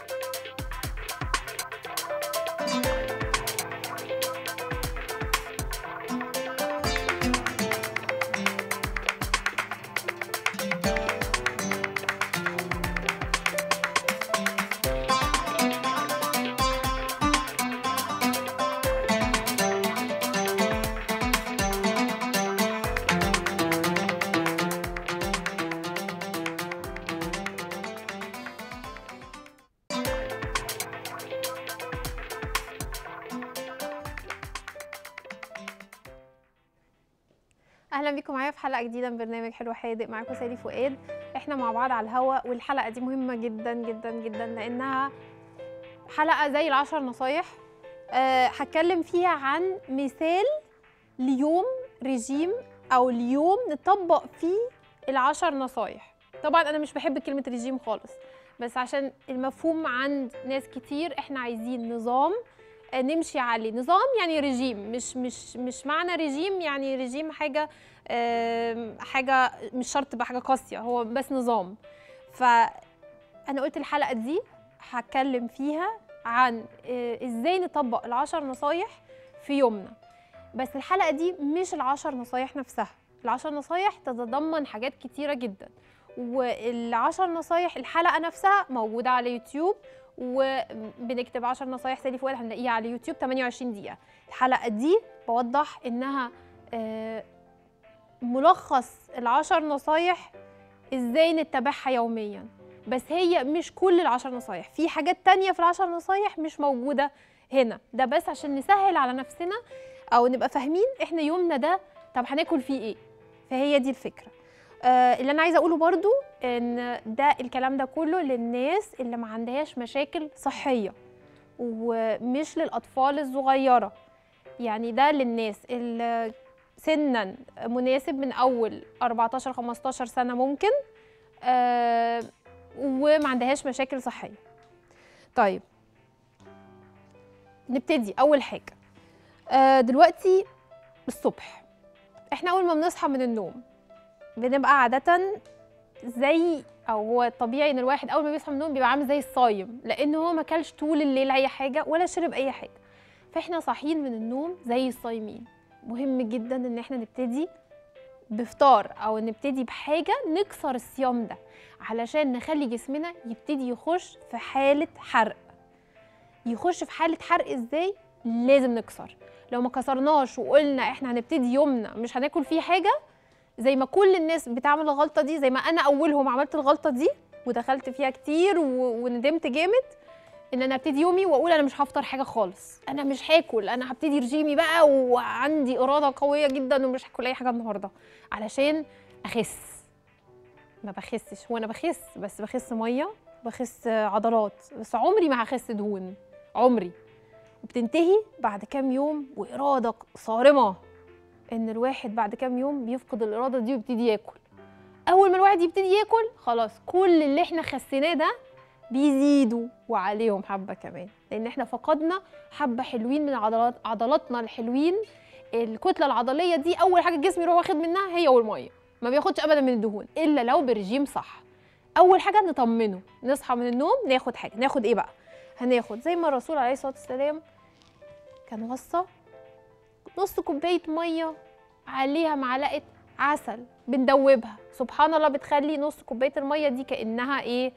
اهلا بيكم معايا في حلقه جديده من برنامج حلو حادق معاكم سالي فؤاد احنا مع بعض على الهوا والحلقه دي مهمه جدا جدا جدا لانها حلقه زي العشر نصايح أه هتكلم فيها عن مثال ليوم رجيم او اليوم نطبق فيه العشر نصايح طبعا انا مش بحب كلمه رجيم خالص بس عشان المفهوم عند ناس كتير احنا عايزين نظام آه، نمشي عليه نظام يعني رجيم مش مش مش معنى رجيم يعني رجيم حاجه آم، حاجه مش شرط تبقى حاجه قاسيه هو بس نظام فانا قلت الحلقه دي هتكلم فيها عن آه، ازاي نطبق العشر نصايح في يومنا بس الحلقه دي مش العشر نصايح نفسها العشر نصايح تتضمن حاجات كتيره جدا والعشر نصايح الحلقه نفسها موجوده على يوتيوب وبنكتب 10 نصايح سالي فؤاد هنلاقيها على يوتيوب 28 دقيقة الحلقة دي بوضح إنها آه، ملخص العشر نصايح إزاي نتبعها يوميا بس هي مش كل العشر نصايح في حاجات تانية في العشر نصايح مش موجودة هنا ده بس عشان نسهل على نفسنا أو نبقى فاهمين إحنا يومنا ده طب هناكل فيه إيه فهي دي الفكرة آه اللي أنا عايزة أقوله برضو ان ده الكلام ده كله للناس اللي ما عندهاش مشاكل صحيه ومش للاطفال الصغيره يعني ده للناس اللي سنا مناسب من اول 14 15 سنه ممكن آه وما عندهاش مشاكل صحيه طيب نبتدي اول حاجه آه دلوقتي الصبح احنا اول ما بنصحى من النوم بنبقى عاده زي او هو طبيعي ان الواحد اول ما بيصحى من النوم بيبقى عامل زي الصايم لان هو ما كلش طول الليل اي حاجه ولا شرب اي حاجه فاحنا صاحيين من النوم زي الصايمين مهم جدا ان احنا نبتدي بفطار او نبتدي بحاجه نكسر الصيام ده علشان نخلي جسمنا يبتدي يخش في حاله حرق يخش في حاله حرق ازاي لازم نكسر لو ما كسرناش وقلنا احنا هنبتدي يومنا مش هناكل فيه حاجه زي ما كل الناس بتعمل الغلطه دي زي ما انا اولهم عملت الغلطه دي ودخلت فيها كتير و... وندمت جامد ان انا ابتدي يومي واقول انا مش هفطر حاجه خالص انا مش هاكل انا هبتدي رجيمي بقى وعندي اراده قويه جدا ومش هاكل اي حاجه النهارده علشان اخس ما بخسش هو انا بخس بس بخس ميه بخس عضلات بس عمري ما هخس دهون عمري وبتنتهي بعد كام يوم واراده صارمه ان الواحد بعد كام يوم بيفقد الاراده دي ويبتدي ياكل اول ما الواحد يبتدي ياكل خلاص كل اللي احنا خسيناه ده بيزيدوا وعليهم حبه كمان لان احنا فقدنا حبه حلوين من عضلات عضلاتنا الحلوين الكتله العضليه دي اول حاجه الجسم يروح واخد منها هي والميه ما بياخدش ابدا من الدهون الا لو برجيم صح اول حاجه نطمنه نصحى من النوم ناخد حاجه ناخد ايه بقى هناخد زي ما الرسول عليه الصلاه والسلام كان وصى نص كوبايه ميه عليها معلقه عسل بندوبها سبحان الله بتخلي نص كوبايه الميه دي كانها ايه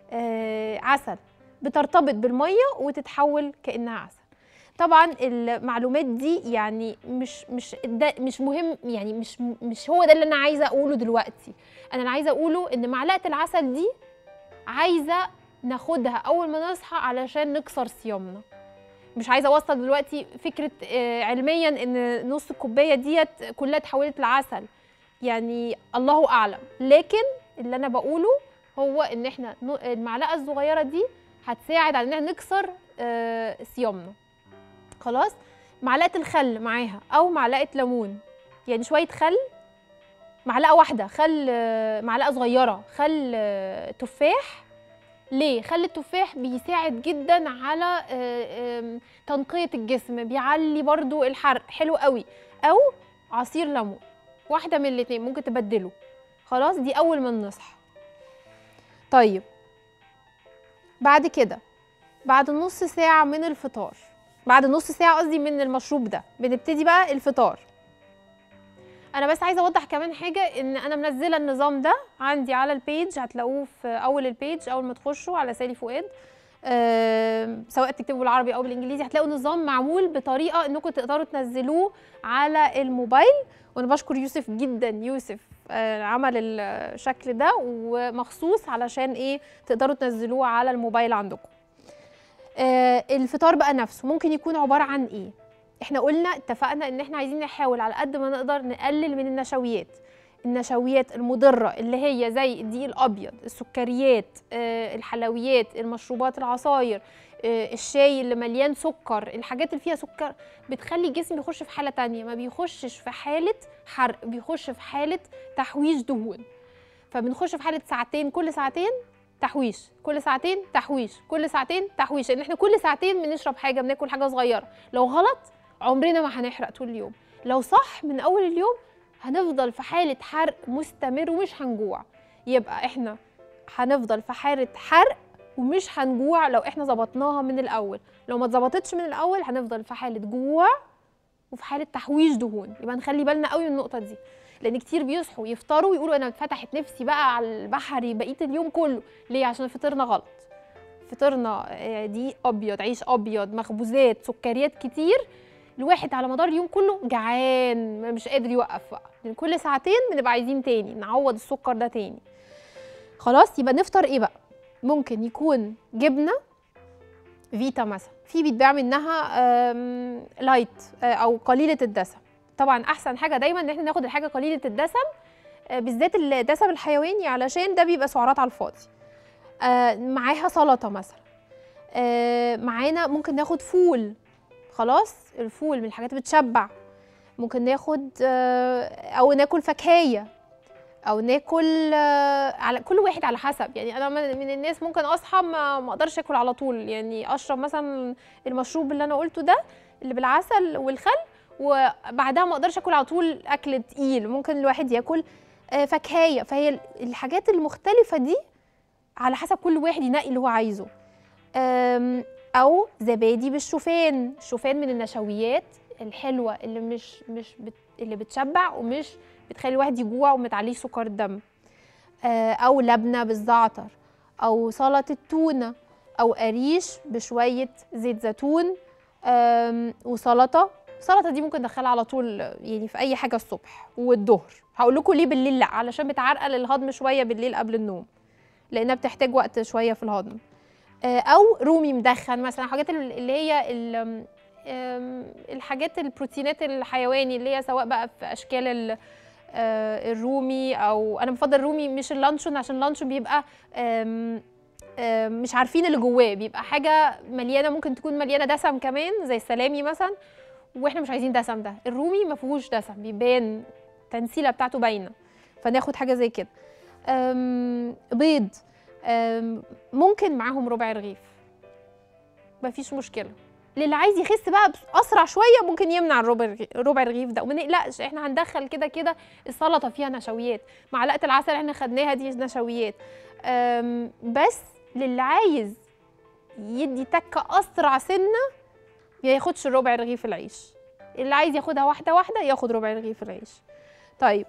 آه عسل بترتبط بالميه وتتحول كانها عسل طبعا المعلومات دي يعني مش مش ده مش مهم يعني مش مش هو ده اللي انا عايزه اقوله دلوقتي انا اللي عايزه اقوله ان معلقه العسل دي عايزه ناخدها اول ما نصحى علشان نكسر صيامنا مش عايزه اوصل دلوقتي فكره آه، علميا ان نص الكوبايه ديت كلها اتحولت لعسل يعني الله اعلم لكن اللي انا بقوله هو ان احنا ن- المعلقه الصغيره دي هتساعد على ان احنا نكسر آه، صيامنا خلاص معلقه الخل معاها او معلقه ليمون يعني شويه خل معلقه واحده خل آه، معلقه صغيره خل آه، تفاح ليه خل التفاح بيساعد جدا على آه، آم، تنقية الجسم بيعلي برضو الحرق حلو قوي او عصير ليمون واحدة من الاتنين ممكن تبدله خلاص دي اول ما نصحى طيب بعد كده بعد نص ساعه من الفطار بعد نص ساعه قصدي من المشروب ده بنبتدي بقى الفطار انا بس عايزه اوضح كمان حاجه ان انا منزله النظام ده عندي على البيج هتلاقوه في اول البيج اول ما تخشوا على سالي فؤاد أه سواء تكتبوا بالعربي او بالانجليزي هتلاقوا نظام معمول بطريقه انكم تقدروا تنزلوه على الموبايل وانا بشكر يوسف جدا يوسف آه عمل الشكل ده ومخصوص علشان ايه تقدروا تنزلوه على الموبايل عندكم آه الفطار بقى نفسه ممكن يكون عباره عن ايه احنا قلنا اتفقنا ان احنا عايزين نحاول على قد ما نقدر نقلل من النشويات النشويات المضرة اللي هي زي الدقيق الأبيض السكريات آه، الحلويات المشروبات العصاير آه، الشاي اللي مليان سكر الحاجات اللي فيها سكر بتخلي الجسم يخش في حالة تانية ما بيخشش في حالة حرق بيخش في حالة تحويش دهون فبنخش في حالة ساعتين كل ساعتين تحويش كل ساعتين تحويش كل ساعتين تحويش لان احنا كل ساعتين بنشرب حاجه بناكل حاجه صغيره لو غلط عمرنا ما هنحرق طول اليوم لو صح من اول اليوم هنفضل في حاله حرق مستمر ومش هنجوع يبقى احنا هنفضل في حاله حرق ومش هنجوع لو احنا ظبطناها من الاول لو ما اتظبطتش من الاول هنفضل في حاله جوع وفي حاله تحويش دهون يبقى نخلي بالنا قوي من النقطه دي لان كتير بيصحوا يفطروا ويقولوا انا فتحت نفسي بقى على البحري بقيه اليوم كله ليه عشان فطرنا غلط فطرنا آه، دقيق ابيض عيش ابيض مخبوزات سكريات كتير الواحد على مدار اليوم كله جعان مش قادر يوقف بقى لان كل ساعتين بنبقى عايزين تاني نعوض السكر ده تاني خلاص يبقى نفطر ايه بقى ممكن يكون جبنه فيتا مثلا في بيتباع منها آم، لايت آه، او قليله الدسم طبعا احسن حاجه دايما ان احنا ناخد الحاجه قليله الدسم آه، بالذات الدسم الحيواني علشان ده بيبقى سعرات على الفاضي آه، معاها سلطه مثلا آه، معانا ممكن ناخد فول خلاص الفول من الحاجات اللي بتشبع ممكن ناخد آه، او ناكل فاكهيه او ناكل آه، على كل واحد على حسب يعني انا من من الناس ممكن اصحى ما ما اقدرش اكل على طول يعني اشرب مثلا المشروب اللي انا قلته ده اللي بالعسل والخل وبعدها ما اقدرش اكل على طول اكل تقيل ممكن الواحد ياكل آه، فاكهيه فهي الحاجات المختلفه دي على حسب كل واحد ينقي اللي هو عايزه آم، او زبادي بالشوفان الشوفان من النشويات الحلوه اللي مش مش بت اللي بتشبع ومش بتخلي الواحد يجوع ومتعليش سكر الدم آه، او لبنه بالزعتر او سلطه تونه او قريش بشويه زيت زيتون آم، وسلطه السلطه دي ممكن ندخلها على طول يعني في اي حاجه الصبح والظهر هقول لكم ليه بالليل لا علشان بتعرقل الهضم شويه بالليل قبل النوم لانها بتحتاج وقت شويه في الهضم آه، او رومي مدخن مثلا حاجات ال- اللي هي ال- آم، الحاجات البروتينات الحيواني اللي هي سواء بقى في اشكال ال- آه، الرومي او انا بفضل الرومي مش اللانشون عشان اللانشون بيبقى آم، آم، مش عارفين اللي جواه بيبقى حاجه مليانه ممكن تكون مليانه دسم كمان زي السلامي مثلا واحنا مش عايزين دسم ده الرومي ما فيهوش دسم بيبان التنسيله بتاعته باينه فناخد حاجه زي كده أم، بيض أم، ممكن معاهم ربع رغيف مفيش مشكله للي عايز يخس بقى بس- اسرع شويه ممكن يمنع الربع الرغي- ربع رغيف ده وما نقلقش احنا هندخل كده كده السلطه فيها نشويات معلقه العسل اللي احنا خدناها دي نشويات أم، بس للي عايز يدي تكه اسرع سنه يا ياخدش ربع رغيف العيش اللي عايز ياخدها واحده واحده ياخد ربع رغيف العيش طيب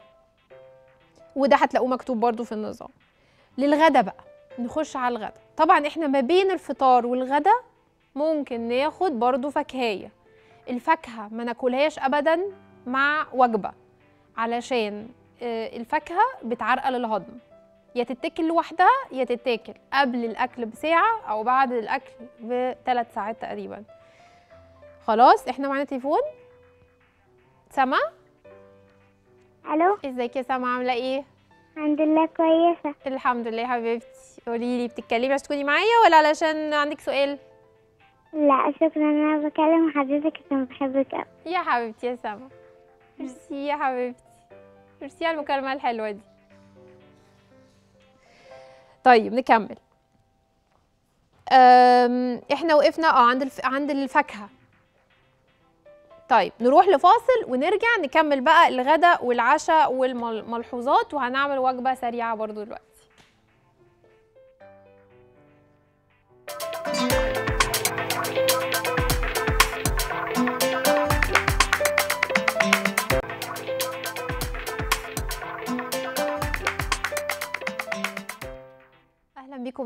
وده هتلاقوه مكتوب برضو في النظام للغدا بقى نخش على الغدا طبعا احنا ما بين الفطار والغدا ممكن ناخد برضو فاكهية الفاكهة ما ناكلهاش ابدا مع وجبة علشان آه، الفاكهة بتعرقل الهضم يا تتاكل لوحدها يا تتاكل قبل الاكل بساعة او بعد الاكل بثلاث ساعات تقريبا خلاص احنا معانا تليفون سما الو ازيك يا سما عامله ايه الحمد لله كويسه الحمد لله يا حبيبتي قولي لي بتتكلمي عشان تكوني معايا ولا علشان عندك سؤال لا شكرا انا بكلم حضرتك عشان بحبك أوي. يا حبيبتي يا سما ميرسي يا حبيبتي ميرسي على المكالمه الحلوه دي طيب نكمل أم، احنا وقفنا اه عند الف... عند الفاكهه طيب نروح لفاصل ونرجع نكمل بقى الغداء والعشاء والملحوظات وهنعمل وجبه سريعه برضو دلوقتي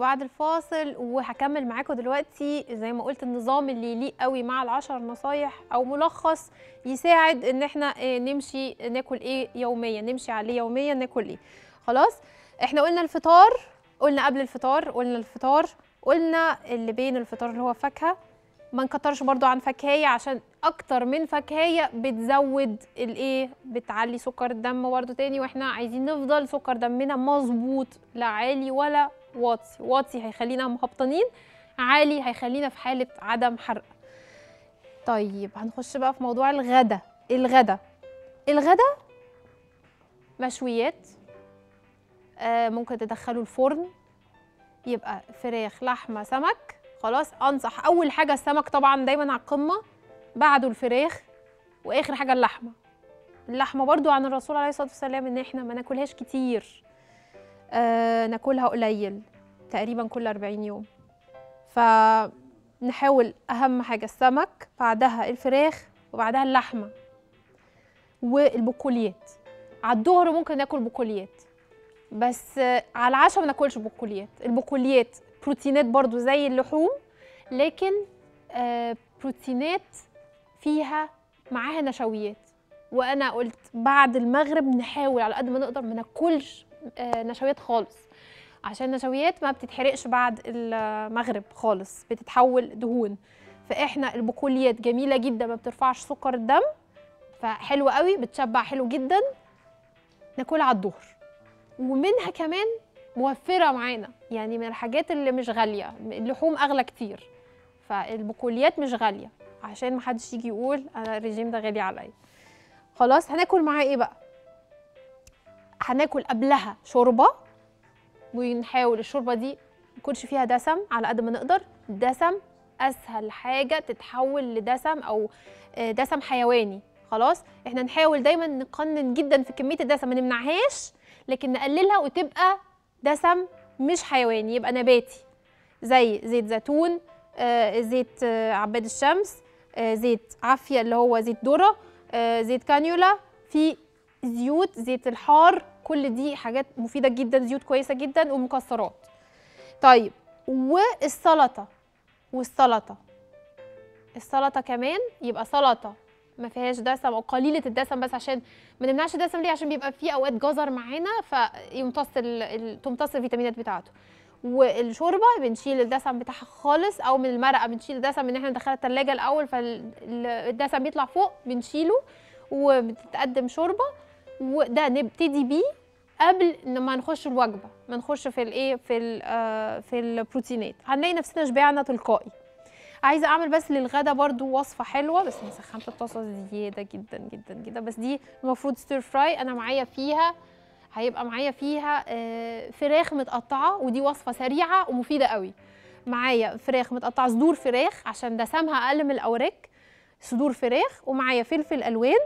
بعد الفاصل وهكمل معاكم دلوقتي زي ما قلت النظام اللي يليق قوي مع العشر نصايح او ملخص يساعد ان احنا آه، نمشي ناكل ايه يوميا نمشي عليه يوميا ناكل ايه خلاص احنا قلنا الفطار قلنا قبل الفطار قلنا الفطار قلنا اللي بين الفطار اللي هو فاكهه ما نكترش برضو عن فاكهيه عشان اكتر من فاكهيه بتزود الايه بتعلي سكر الدم برضو تاني واحنا عايزين نفضل سكر دمنا مظبوط لا عالي ولا واطي واطي هيخلينا مهبطانين عالي هيخلينا في حاله عدم حرق طيب هنخش بقى في موضوع الغدا الغدا الغدا مشويات آه ممكن تدخله الفرن يبقى فراخ لحمه سمك خلاص انصح اول حاجه السمك طبعا دايما على القمه بعده الفراخ واخر حاجه اللحمه اللحمه برضو عن الرسول عليه الصلاه والسلام ان احنا ما ناكلهاش كتير آه ناكلها قليل تقريبا كل 40 يوم فنحاول اهم حاجه السمك بعدها الفراخ وبعدها اللحمه والبقوليات على الظهر ممكن ناكل بقوليات بس آه، على العشاء ما ناكلش بقوليات البقوليات بروتينات برضو زي اللحوم لكن آه، بروتينات فيها معاها نشويات وانا قلت بعد المغرب نحاول على قد ما نقدر ما ناكلش آه، نشويات خالص عشان النشويات ما بتتحرقش بعد المغرب خالص بتتحول دهون فاحنا البقوليات جميله جدا ما بترفعش سكر الدم فحلوه قوي بتشبع حلو جدا ناكلها على الظهر ومنها كمان موفره معانا يعني من الحاجات اللي مش غاليه اللحوم اغلى كتير فالبقوليات مش غاليه عشان محدش يجي يقول انا الرجيم ده غالي عليا خلاص هناكل معاه ايه بقى هناكل قبلها شوربه ونحاول الشوربه دي ما يكونش فيها دسم على قد ما نقدر الدسم اسهل حاجه تتحول لدسم او آه، دسم حيواني خلاص احنا نحاول دايما نقنن جدا في كميه الدسم ما نمنعهاش لكن نقللها وتبقى دسم مش حيواني يبقى نباتي زي زيت زيتون آه، زيت آه، عباد الشمس آه، زيت عافيه اللي هو زيت ذره آه، زيت كانيولا في زيوت زيت الحار كل دي حاجات مفيده جدا زيوت كويسه جدا ومكسرات طيب والسلطه والسلطه السلطه كمان يبقى سلطه ما فيهاش دسم او قليله الدسم بس عشان ما نمنعش الدسم ليه عشان بيبقى فيه اوقات جزر معانا فيمتص ال- ال- تمتص الفيتامينات بتاعته والشوربه بنشيل الدسم بتاعها خالص او من المرقه بنشيل الدسم ان احنا ندخلها التلاجة الاول فالدسم بيطلع فوق بنشيله وبتتقدم شوربه وده نبتدي بيه قبل إن ما نخش الوجبه ما نخش في الايه في ال- آه، في البروتينات هنلاقي نفسنا شبعنا تلقائي عايزه اعمل بس للغدا برضو وصفه حلوه بس انا سخنت الطاسه زياده جدا جدا جدا بس دي المفروض ستير فراي انا معايا فيها هيبقى معايا فيها آه، فراخ متقطعه ودي وصفه سريعه ومفيده قوي معايا فراخ متقطعه صدور فراخ عشان دسمها اقل من الاوراق صدور فراخ ومعايا فلفل الوان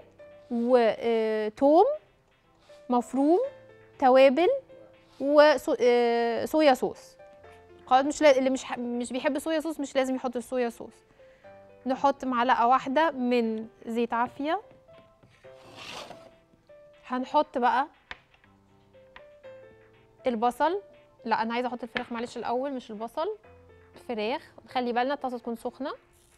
وتوم مفروم توابل وصويا صوص خلاص مش لا... اللي مش ح... مش بيحب صويا صوص مش لازم يحط الصويا صوص نحط معلقه واحده من زيت عافيه هنحط بقى البصل لا انا عايزه احط الفراخ معلش الاول مش البصل الفراخ خلي بالنا الطاسه تكون سخنه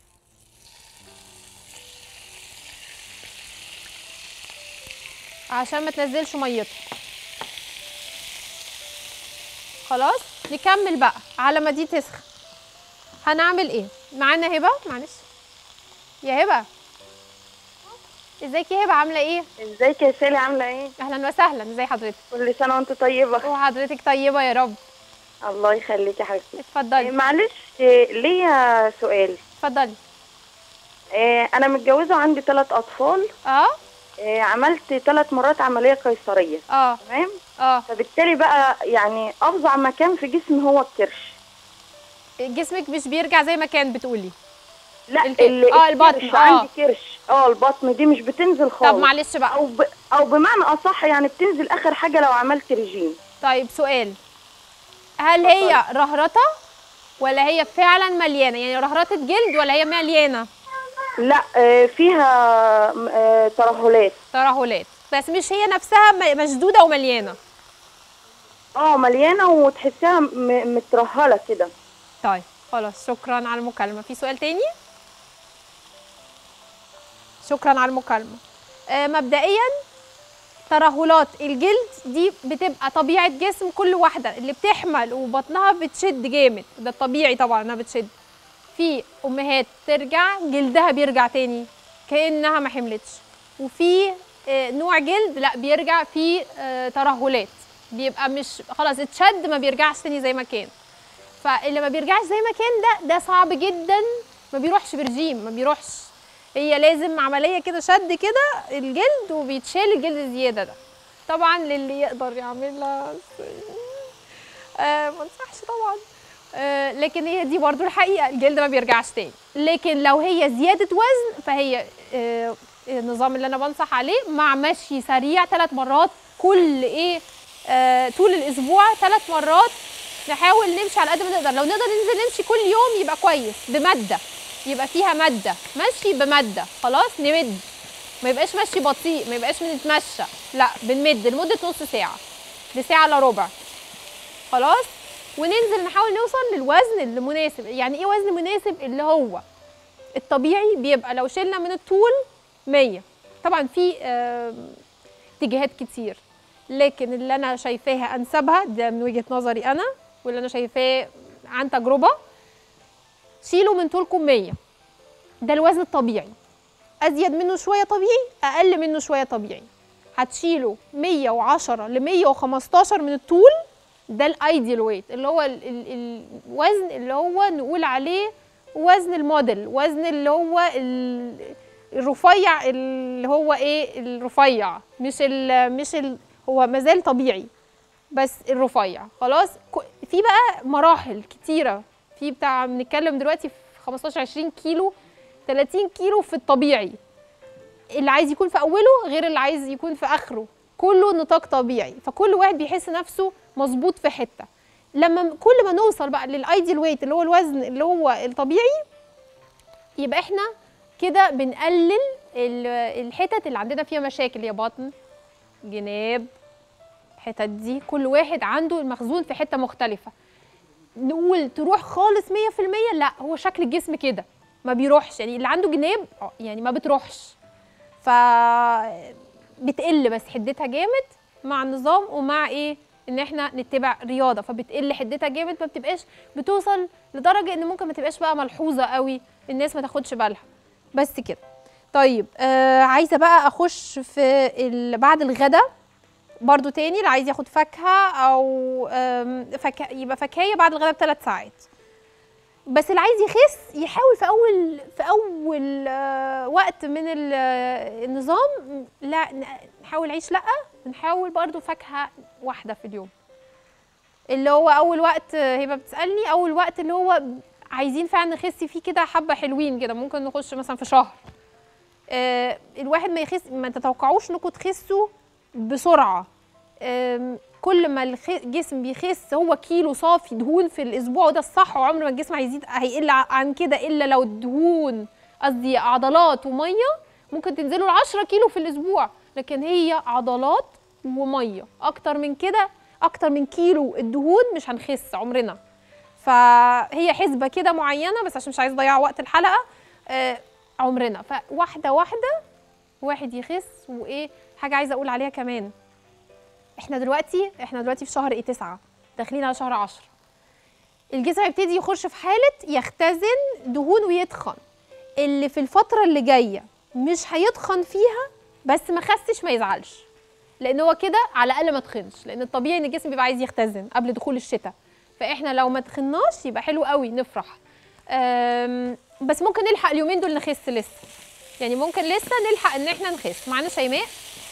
عشان ما تنزلش ميتها خلاص نكمل بقى على ما دي تسخن هنعمل ايه معانا هبه معلش يا هبه ازيك يا هبه عامله ايه ازيك يا سالي عامله ايه اهلا وسهلا ازي حضرتك كل سنه وانت طيبه وحضرتك طيبه يا رب الله يخليك يا حبيبتي إيه، اتفضلي معلش إيه، ليا سؤال اتفضلي إيه، انا متجوزه وعندي ثلاث اطفال اه إيه، عملت ثلاث مرات عمليه قيصريه اه تمام اه فبالتالي بقى يعني افظع مكان في جسمي هو الكرش جسمك مش بيرجع زي ما كان بتقولي لا الك- ال- آه، البطن، الكرش آه. عندي كرش اه البطن دي مش بتنزل خالص طب معلش بقى او ب... او بمعنى اصح يعني بتنزل اخر حاجه لو عملت رجيم طيب سؤال هل هي رهرطه ولا هي فعلا مليانه يعني رهرطه جلد ولا هي مليانه لا آه، فيها م- آه، ترهلات ترهلات بس مش هي نفسها م- مشدوده ومليانه اه مليانه وتحسيها م- مترهله كده طيب خلاص شكرا على المكالمه في سؤال تاني شكرا على المكالمه آه مبدئيا ترهلات الجلد دي بتبقى طبيعه جسم كل واحده اللي بتحمل وبطنها بتشد جامد ده الطبيعي طبعا انها بتشد في امهات ترجع جلدها بيرجع تاني كانها ما حملتش وفي آه، نوع جلد لا بيرجع فيه آه، ترهلات بيبقى مش خلاص اتشد ما بيرجعش تاني زي ما كان فاللي ما بيرجعش زي ما كان ده ده صعب جدا ما بيروحش برجيم ما بيروحش هي لازم عمليه كده شد كده الجلد وبيتشال الجلد زياده ده طبعا للي يقدر يعملها آه ما انصحش طبعا آه لكن هي دي برضو الحقيقه الجلد ما بيرجعش تاني لكن لو هي زياده وزن فهي آه النظام اللي انا بنصح عليه مع مشي سريع ثلاث مرات كل ايه آه طول الاسبوع ثلاث مرات نحاول نمشي على قد ما نقدر لو نقدر ننزل نمشي كل يوم يبقى كويس بماده يبقى فيها ماده مشي بماده خلاص نمد ما يبقاش مشي بطيء ما يبقاش بنتمشى لا بنمد لمده نص ساعه لساعه الا ربع خلاص وننزل نحاول نوصل للوزن المناسب يعني ايه وزن مناسب اللي هو الطبيعي بيبقى لو شلنا من الطول 100 طبعا في آم، اتجاهات كتير لكن اللي انا شايفاها انسبها ده من وجهه نظري انا واللي انا شايفاه عن تجربه شيلوا من طولكم 100 ده الوزن الطبيعي ازيد منه شويه طبيعي اقل منه شويه طبيعي هتشيلوا 110 ل 115 من الطول ده الايديال ويت اللي هو ال ال الوزن اللي هو نقول عليه وزن الموديل وزن اللي هو ال- الرفيع اللي هو ايه الرفيع مش ال مش ال هو مازال طبيعي بس الرفيع خلاص ك- في بقى مراحل كتيره في بتاع بنتكلم دلوقتي في 15 20 كيلو 30 كيلو في الطبيعي اللي عايز يكون في اوله غير اللي عايز يكون في اخره كله نطاق طبيعي فكل واحد بيحس نفسه مظبوط في حته لما م- كل ما نوصل بقى للايديال ويت اللي هو الوزن اللي هو الطبيعي يبقى احنا كده بنقلل ال- الحتت اللي عندنا فيها مشاكل يا بطن جناب الحتت دي كل واحد عنده المخزون في حته مختلفه نقول تروح خالص 100% لا هو شكل الجسم كده ما بيروحش يعني اللي عنده جناب آه، يعني ما بتروحش ف بتقل بس حدتها جامد مع النظام ومع ايه ان احنا نتبع رياضه فبتقل حدتها جامد ما بتبقاش بتوصل لدرجه ان ممكن ما تبقاش بقى ملحوظه قوي الناس ما تاخدش بالها بس كده طيب آه عايزه بقى اخش في ال... بعد الغدا برضو تاني اللي عايز ياخد فاكهه او آم، فك... يبقى فكايه بعد الغدا بثلاث ساعات بس اللي عايز يخس يحاول في اول في اول آه، وقت من ال- آه، النظام لا ن- نحاول عيش لا نحاول برضو فاكهه واحده في اليوم اللي هو اول وقت آه، هبه بتسالني اول وقت اللي هو عايزين فعلا نخس فيه كده حبه حلوين كده ممكن نخش مثلا في شهر آه، الواحد ما يخس ما تتوقعوش انكم تخسوا بسرعه آم، كل ما الخ- الجسم بيخس هو كيلو صافي دهون في الاسبوع وده الصح وعمر ما الجسم هيزيد هيقل ع- عن كده الا لو الدهون قصدي عضلات وميه ممكن تنزلوا ل 10 كيلو في الاسبوع لكن هي عضلات وميه اكتر من كده اكتر من كيلو الدهون مش هنخس عمرنا فهي حسبه كده معينه بس عشان مش عايز اضيع وقت الحلقه آه عمرنا فواحده واحده واحد يخس وايه حاجه عايزه اقول عليها كمان احنا دلوقتي احنا دلوقتي في شهر ايه تسعة داخلين على شهر عشرة الجسم هيبتدي يخش في حالة يختزن دهون ويتخن اللي في الفترة اللي جاية مش هيتخن فيها بس ما خسش ما يزعلش لان هو كده على الاقل ما تخنش لان الطبيعي ان الجسم بيبقى عايز يختزن قبل دخول الشتاء فاحنا لو ما تخناش يبقى حلو قوي نفرح أم، بس ممكن نلحق اليومين دول نخس لسه يعني ممكن لسه نلحق ان احنا نخس معانا شيماء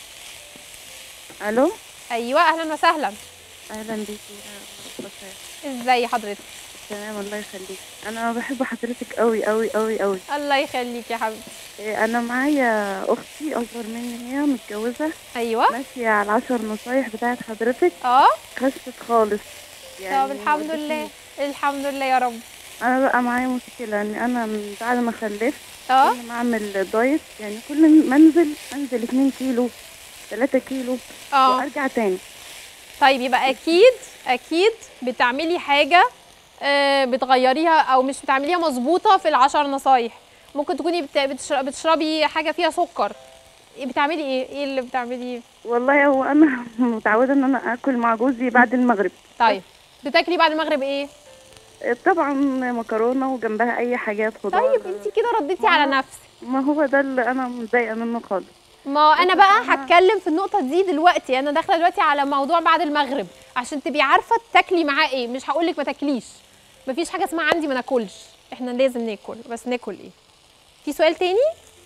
الو ايوه اهلا وسهلا اهلا بيكي يا بخير. ازاي حضرتك تمام الله يخليك انا بحب حضرتك قوي قوي قوي قوي الله يخليك يا حبيبتي إيه، انا معايا اختي اصغر مني هي متجوزه ايوه ماشيه على العشر نصايح بتاعت حضرتك اه خست خالص طب الحمد ما لله قلتليش. الحمد لله يا رب انا بقى معايا مشكله ان انا من بعد ما خلفت اه كل ما اعمل دايت يعني كل ما انزل انزل 2 كيلو 3 كيلو اه وارجع تاني طيب يبقى اكيد اكيد بتعملي حاجه آه، بتغيريها او مش بتعمليها مظبوطه في العشر نصايح ممكن تكوني بت- بتشر- بتشربي حاجه فيها سكر إيه بتعملي ايه ايه اللي بتعمليه والله هو انا متعوده ان انا اكل مع جوزي بعد المغرب طيب بتاكلي بعد المغرب ايه طبعا مكرونه وجنبها اي حاجات خضار طيب انت كده رديتي على نفسك ما هو ده اللي انا متضايقه منه خالص ما انا بقى هتكلم في النقطه دي دلوقتي انا داخله دلوقتي على موضوع بعد المغرب عشان تبقي عارفه تاكلي معاه ايه مش هقول لك ما تاكليش مفيش حاجه اسمها عندي ما ناكلش احنا لازم ناكل بس ناكل ايه في سؤال تاني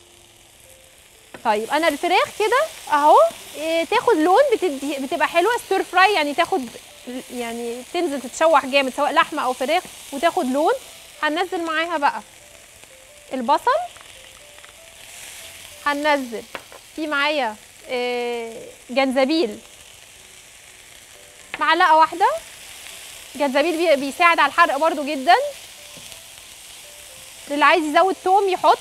طيب انا الفراخ كده اهو إيه تاخد لون بتدي بتبقى حلوه ستير فراي يعني تاخد يعني تنزل تتشوح جامد سواء لحمه او فراخ وتاخد لون هننزل معاها بقى البصل هننزل في معايا آه، جنزبيل معلقه واحده جنزبيل بي- بيساعد على الحرق برضو جدا اللي عايز يزود توم يحط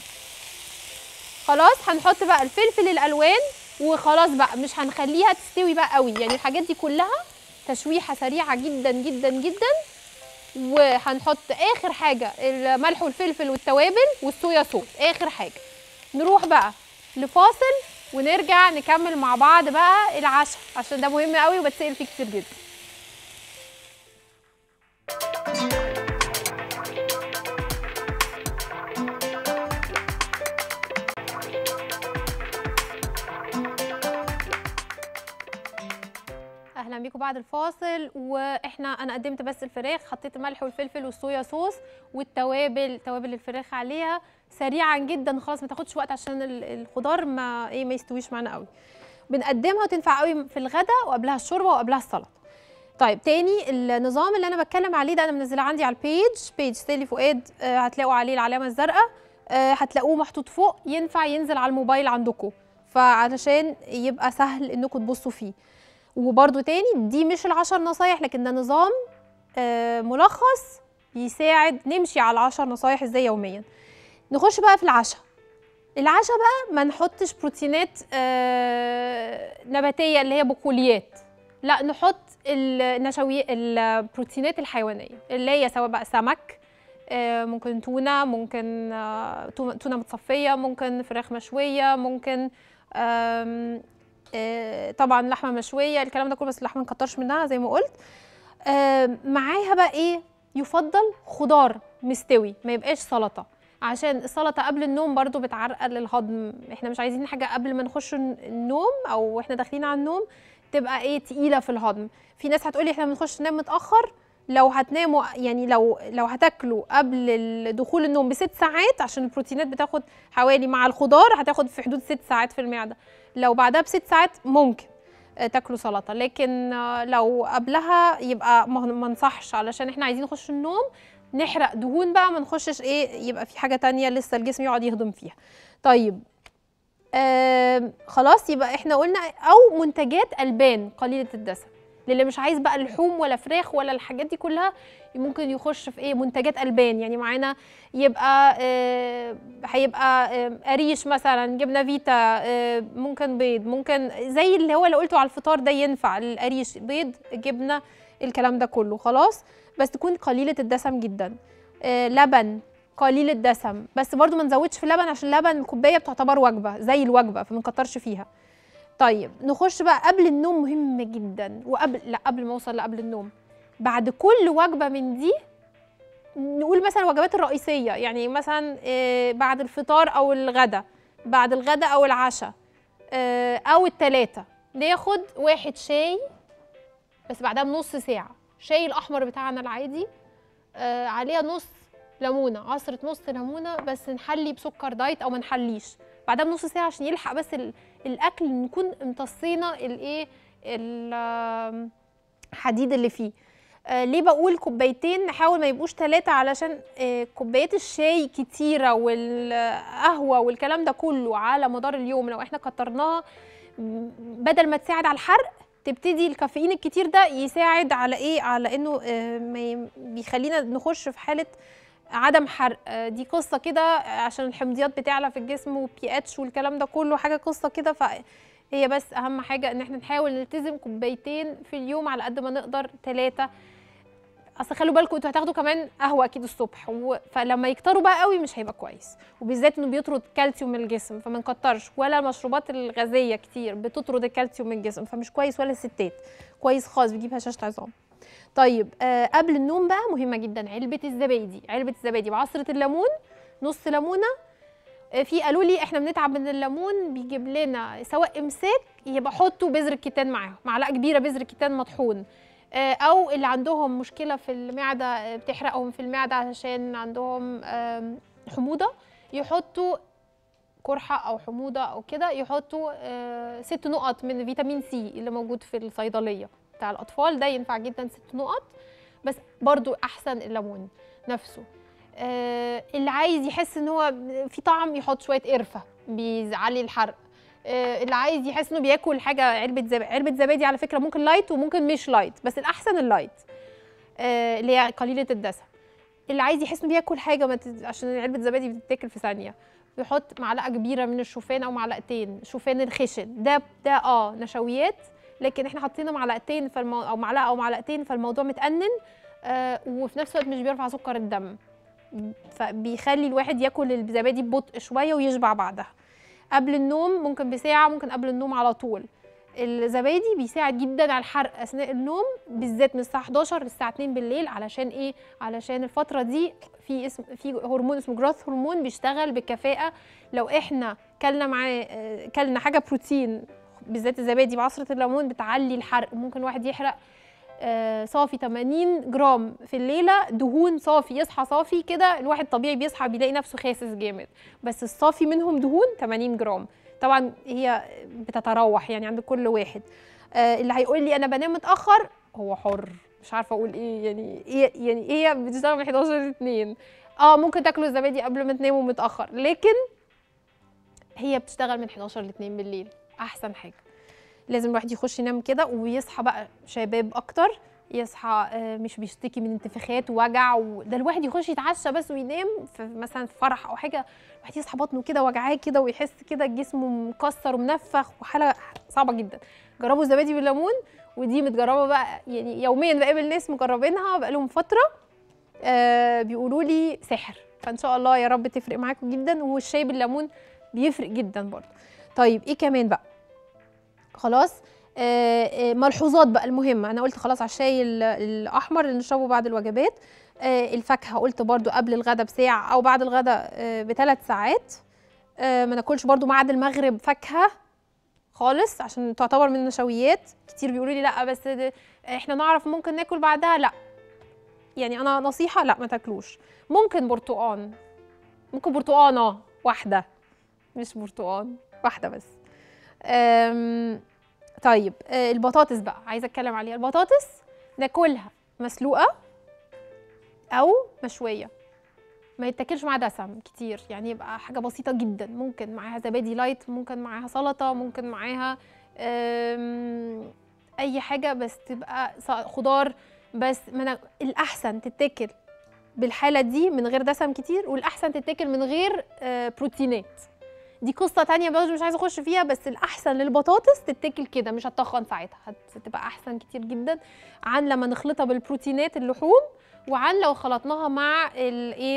خلاص هنحط بقى الفلفل الالوان وخلاص بقى مش هنخليها تستوي بقى قوي يعني الحاجات دي كلها تشويحه سريعه جدا جدا جدا وهنحط اخر حاجه الملح والفلفل والتوابل والصويا صوص اخر حاجه نروح بقى لفاصل ونرجع نكمل مع بعض بقى العشاء عشان ده مهم قوي وبتسأل فيه كتير جدا اهلا بيكم بعد الفاصل واحنا انا قدمت بس الفراخ حطيت الملح والفلفل والصويا صوص والتوابل توابل الفراخ عليها سريعا جدا خلاص ما تاخدش وقت عشان ال- الخضار ما ايه ما يستويش معانا قوي بنقدمها وتنفع قوي في الغداء وقبلها الشوربه وقبلها السلطه طيب تاني النظام اللي انا بتكلم عليه ده انا منزله عندي على البيج بيج سالي فؤاد آه، هتلاقوا عليه العلامه الزرقاء آه، هتلاقوه محطوط فوق ينفع ينزل على الموبايل عندكم فعلشان يبقى سهل انكم تبصوا فيه وبرده تاني دي مش العشر نصايح لكن ده نظام آه، ملخص يساعد نمشي على العشر نصايح ازاي يوميا نخش بقى في العشاء العشاء بقى ما نحطش بروتينات آه، نباتيه اللي هي بقوليات لا نحط النشوي البروتينات الحيوانيه اللي هي سواء بقى سمك آه، ممكن تونه ممكن آه، تو- تونه متصفيه ممكن فراخ مشويه ممكن آم، آه، طبعا لحمه مشويه الكلام ده كله بس اللحمه ما نكترش منها زي ما قلت آم، معاها بقى ايه يفضل خضار مستوي ما يبقاش سلطه عشان السلطه قبل النوم برضو بتعرقل الهضم احنا مش عايزين حاجه قبل ما نخش النوم او احنا داخلين على النوم تبقى ايه تقيله في الهضم في ناس هتقولي احنا بنخش ننام متاخر لو هتناموا يعني لو لو هتاكلوا قبل ال- دخول النوم بست ساعات عشان البروتينات بتاخد حوالي مع الخضار هتاخد في حدود ست ساعات في المعده لو بعدها بست ساعات ممكن آه، تاكلوا سلطه لكن آه، لو قبلها يبقى ما ما انصحش علشان احنا عايزين نخش النوم نحرق دهون بقى ما نخشش ايه يبقى في حاجه تانية لسه الجسم يقعد يهضم فيها طيب آه خلاص يبقى احنا قلنا او منتجات البان قليله الدسم للي مش عايز بقى اللحوم ولا فراخ ولا الحاجات دي كلها ممكن يخش في ايه منتجات البان يعني معانا يبقى آه، هيبقى آه، قريش مثلا جبنه فيتا آه، ممكن بيض ممكن زي اللي هو اللي قلته على الفطار ده ينفع القريش بيض جبنه الكلام ده كله خلاص بس تكون قليله الدسم جدا آه، لبن قليل الدسم بس برضو ما نزودش في اللبن عشان اللبن الكوبايه بتعتبر وجبه زي الوجبه فما نكترش فيها طيب نخش بقى قبل النوم مهم جدا وقبل لا قبل ما اوصل لقبل النوم بعد كل وجبه من دي نقول مثلا الوجبات الرئيسيه يعني مثلا آه، بعد الفطار او الغدا بعد الغدا او العشاء آه، او التلاتة ناخد واحد شاي بس بعدها بنص ساعه شاي الاحمر بتاعنا العادي آه، عليها نص ليمونه عصره نص ليمونه بس نحلي بسكر دايت او ما نحليش بعدها بنص ساعه عشان يلحق بس ال- الاكل نكون امتصينا الايه الحديد اللي فيه آه ليه بقول كوبايتين نحاول ما يبقوش ثلاثة علشان آه كوبايات الشاي كتيرة والقهوة والكلام ده كله على مدار اليوم لو احنا كترناها م- بدل ما تساعد على الحرق تبتدي الكافيين الكتير ده يساعد على ايه على انه آه ما ي- بيخلينا نخش في حالة عدم حرق آه دي قصة كده عشان الحمضيات بتعلى في الجسم وبي اتش والكلام ده كله حاجة قصة كده ف هي بس اهم حاجه ان احنا نحاول نلتزم كوبايتين في اليوم على قد ما نقدر ثلاثه اصل خلوا بالكم انتوا هتاخدوا كمان قهوه اكيد الصبح و... فلما يكتروا بقى قوي مش هيبقى كويس وبالذات انه بيطرد كالسيوم من الجسم فما نكترش ولا المشروبات الغازيه كتير بتطرد الكالسيوم من الجسم فمش كويس ولا الستات كويس خالص بيجيب هشاشه عظام طيب آه قبل النوم بقى مهمه جدا علبه الزبادي علبه الزبادي بعصره الليمون نص ليمونه آه، في قالوا لي احنا بنتعب من الليمون بيجيب لنا سواء امساك يبقى حطوا بذر الكتان معاهم معلقه كبيره بذر الكتان مطحون آه، او اللي عندهم مشكله في المعده آه، بتحرقهم في المعده علشان عندهم آم، حموضه يحطوا قرحه او حموضه او كده يحطوا آه، ست نقط من فيتامين سي اللي موجود في الصيدليه بتاع الاطفال ده ينفع جدا ست نقط بس برضو احسن الليمون نفسه آه، اللي عايز يحس ان هو في طعم يحط شويه قرفه بيعلي الحرق آه، اللي عايز يحس انه بياكل حاجه علبه زبادي علبه زبادي على فكره ممكن لايت وممكن مش لايت بس الاحسن اللايت آه، اللي هي قليله الدسم اللي عايز يحس انه بياكل حاجه ما تت... عشان علبه زبادي بتتاكل في ثانيه بيحط معلقه كبيره من الشوفان او معلقتين شوفان الخشن ده ده اه نشويات لكن احنا حطينا معلقتين فالمو... او معلقه او معلقتين فالموضوع متأنن آه وفي نفس الوقت مش بيرفع سكر الدم فبيخلي الواحد ياكل الزبادي ببطء شويه ويشبع بعدها قبل النوم ممكن بساعه ممكن قبل النوم على طول الزبادي بيساعد جدا على الحرق اثناء النوم بالذات من الساعه 11 للساعه 2 بالليل علشان ايه علشان الفتره دي في اسم في هرمون اسمه جروث هرمون بيشتغل بكفاءه لو احنا كلنا معاه آه، كلنا حاجه بروتين بالذات الزبادي بعصره الليمون بتعلي الحرق ممكن واحد يحرق آه، صافي 80 جرام في الليله دهون صافي يصحى صافي كده الواحد طبيعي بيصحى بيلاقي نفسه خاسس جامد بس الصافي منهم دهون 80 جرام طبعا هي بتتراوح يعني عند كل واحد آه، اللي هيقول لي انا بنام متاخر هو حر مش عارفه اقول ايه يعني ايه يعني هي بتشتغل من 11 ل 2 اه ممكن تاكلوا الزبادي قبل ما تناموا متاخر لكن هي بتشتغل من 11 ل 2 بالليل احسن حاجه لازم الواحد يخش ينام كده ويصحى بقى شباب اكتر يصحى آه، مش بيشتكي من انتفاخات ووجع و... ده الواحد يخش يتعشى بس وينام في مثلا في فرح او حاجه الواحد يصحى بطنه كده وجعاه كده ويحس كده جسمه مكسر ومنفخ وحاله صعبه جدا جربوا الزبادي بالليمون ودي متجربه بقى يعني يوميا بقابل ناس مجربينها بقالهم فتره آه بيقولوا لي سحر فان شاء الله يا رب تفرق معاكم جدا والشاي بالليمون بيفرق جدا برضه طيب ايه كمان بقى خلاص آه آه ملحوظات بقى المهمه انا قلت خلاص على الشاي ال- الاحمر اللي نشربه بعد الوجبات آه الفاكهه قلت برضو قبل الغداء بساعه او بعد الغداء آه بثلاث ساعات آه ما ناكلش برضو بعد المغرب فاكهه خالص عشان تعتبر من النشويات كتير بيقولوا لي لا بس ده احنا نعرف ممكن ناكل بعدها لا يعني انا نصيحه لا ما تاكلوش ممكن برتقان ممكن برتقانه واحده مش برتقان واحده بس أم طيب آه، البطاطس بقى عايزه اتكلم عليها البطاطس ناكلها مسلوقه او مشويه ما يتاكلش معاها دسم كتير يعني يبقى حاجه بسيطه جدا ممكن معاها زبادي لايت ممكن معاها سلطه ممكن معاها أم، اي حاجه بس تبقى ص- خضار بس من الاحسن تتاكل بالحاله دي من غير دسم كتير والاحسن تتاكل من غير آه، بروتينات دي قصه تانية برضه مش عايزه اخش فيها بس الاحسن للبطاطس تتاكل كده مش هتطخن ساعتها هتبقى احسن كتير جدا عن لما نخلطها بالبروتينات اللحوم وعن لو خلطناها مع الايه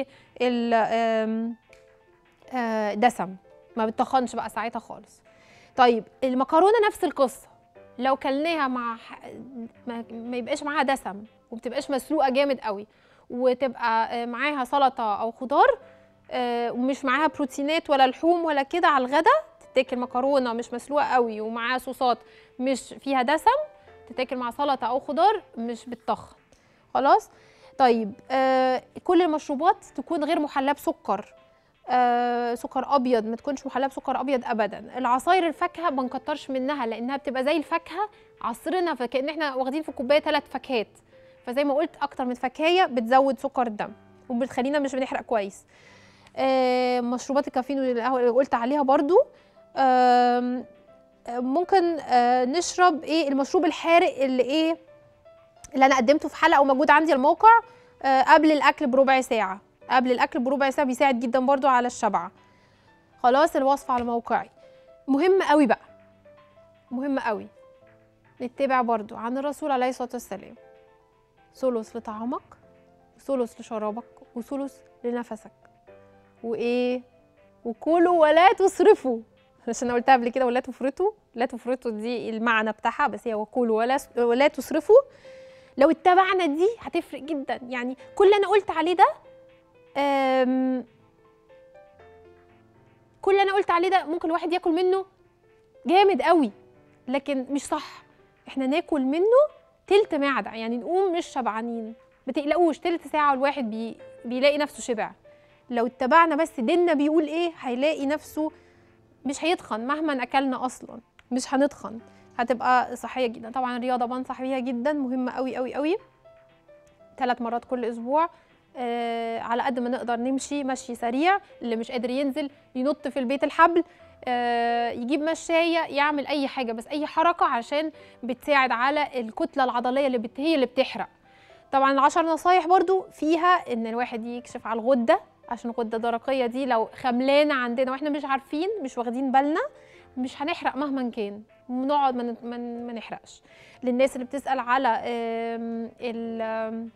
دسم ما بتطخنش بقى ساعتها خالص طيب المكرونه نفس القصه لو كلناها مع ح- ما, ما يبقاش معاها دسم وبتبقاش مسلوقه جامد قوي وتبقى آه، معاها سلطه او خضار آه، ومش معاها بروتينات ولا لحوم ولا كده على الغدا تتاكل مكرونه مش مسلوقه قوي ومعاها صوصات مش فيها دسم تتاكل مع سلطه او خضار مش بتطخن خلاص طيب آه كل المشروبات تكون غير محلاه بسكر آه سكر ابيض ما تكونش محلاه بسكر ابيض ابدا العصاير الفاكهه ما نكترش منها لانها بتبقى زي الفاكهه عصرنا فكأن احنا واخدين في كوبايه ثلاث فاكهات فزي ما قلت اكتر من فاكهيه بتزود سكر الدم وبتخلينا مش بنحرق كويس آه مشروبات الكافيين والقهوه اللي قلت عليها برضو آم، آه ممكن آه نشرب ايه المشروب الحارق اللي ايه اللي انا قدمته في حلقه وموجود عندي على الموقع آه، قبل الاكل بربع ساعه قبل الاكل بربع ساعه بيساعد جدا برضو على الشبع خلاص الوصفه على موقعي مهم قوي بقى مهم قوي نتبع برضو عن الرسول عليه الصلاة والسلام ثلث لطعامك وثلث لشرابك وثلث لنفسك وإيه وكلوا ولا تسرفوا عشان أنا قلتها قبل كده ولا تفرطوا لا تفرطوا دي المعنى بتاعها بس هي وكلوا ولا ولا تسرفوا لو اتبعنا دي هتفرق جدا يعني كل اللي انا قلت عليه ده أم، كل اللي انا قلت عليه ده ممكن الواحد ياكل منه جامد قوي لكن مش صح احنا ناكل منه تلت معده يعني نقوم مش شبعانين ما تقلقوش تلت ساعه الواحد بي بيلاقي نفسه شبع لو اتبعنا بس ديننا بيقول ايه هيلاقي نفسه مش هيتخن مهما اكلنا اصلا مش هنتخن هتبقى صحيه جدا طبعا الرياضه بنصح بيها جدا مهمه قوي قوي قوي ثلاث مرات كل اسبوع آه على قد ما نقدر نمشي مشي سريع اللي مش قادر ينزل ينط في البيت الحبل آه يجيب مشايه يعمل اي حاجه بس اي حركه عشان بتساعد على الكتله العضليه اللي بت... هي اللي بتحرق طبعا العشر نصايح برضو فيها ان الواحد يكشف على الغده عشان الغده الدرقيه دي لو خملانه عندنا واحنا مش عارفين مش واخدين بالنا مش هنحرق مهما كان ونقعد ما نت- ما ن- ما نحرقش للناس اللي بتسال على آم، ال آم،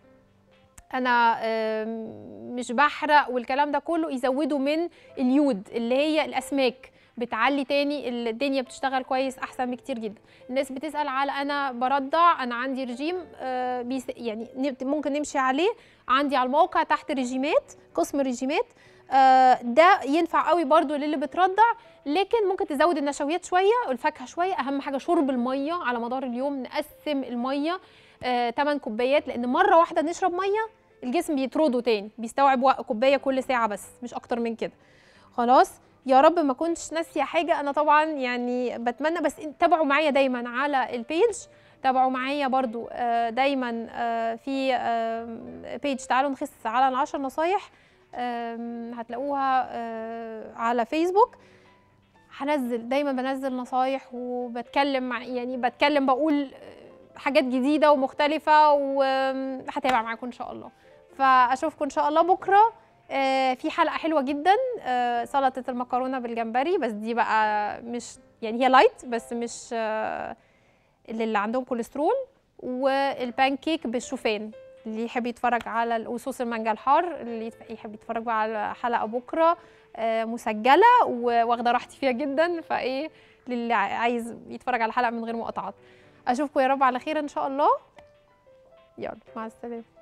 انا آم، مش بحرق والكلام ده كله يزودوا من اليود اللي هي الاسماك بتعلي تاني الدنيا بتشتغل كويس احسن بكتير جدا الناس بتسال على انا برضع انا عندي رجيم آه، بيس يعني نب- ممكن نمشي عليه عندي على الموقع تحت رجيمات قسم رجيمات آه، ده ينفع قوي برضو للي بترضع لكن ممكن تزود النشويات شويه والفاكهه شويه اهم حاجه شرب الميه على مدار اليوم نقسم الميه آه، 8 كوبايات لان مره واحده نشرب ميه الجسم بيطرده تاني بيستوعب وق- كوبايه كل ساعه بس مش اكتر من كده خلاص يا رب ما كنتش ناسيه حاجه انا طبعا يعني بتمنى بس إن- تابعوا معايا دايما على البيج تابعوا معايا برضو آه، دايما آه، في بيج تعالوا نخس على العشر نصايح آم، هتلاقوها آه، على فيسبوك هنزل دايما بنزل نصايح وبتكلم مع يعني بتكلم بقول آه، حاجات جديده ومختلفه وهتابع معاكم ان شاء الله فاشوفكم ان شاء الله بكره آه، في حلقه حلوه جدا آه، سلطه المكرونه بالجمبري بس دي بقى مش يعني هي لايت بس مش آه، اللي عندهم كوليسترول والبانكيك بالشوفان اللي يحب يتفرج على ال- وصوص المانجا الحار اللي يتف- يحب يتفرج بقى على حلقه بكره آه، مسجله وواخده راحتي فيها جدا فايه للي ع- عايز يتفرج على حلقه من غير مقاطعات اشوفكم يا رب على خير ان شاء الله يلا مع السلامه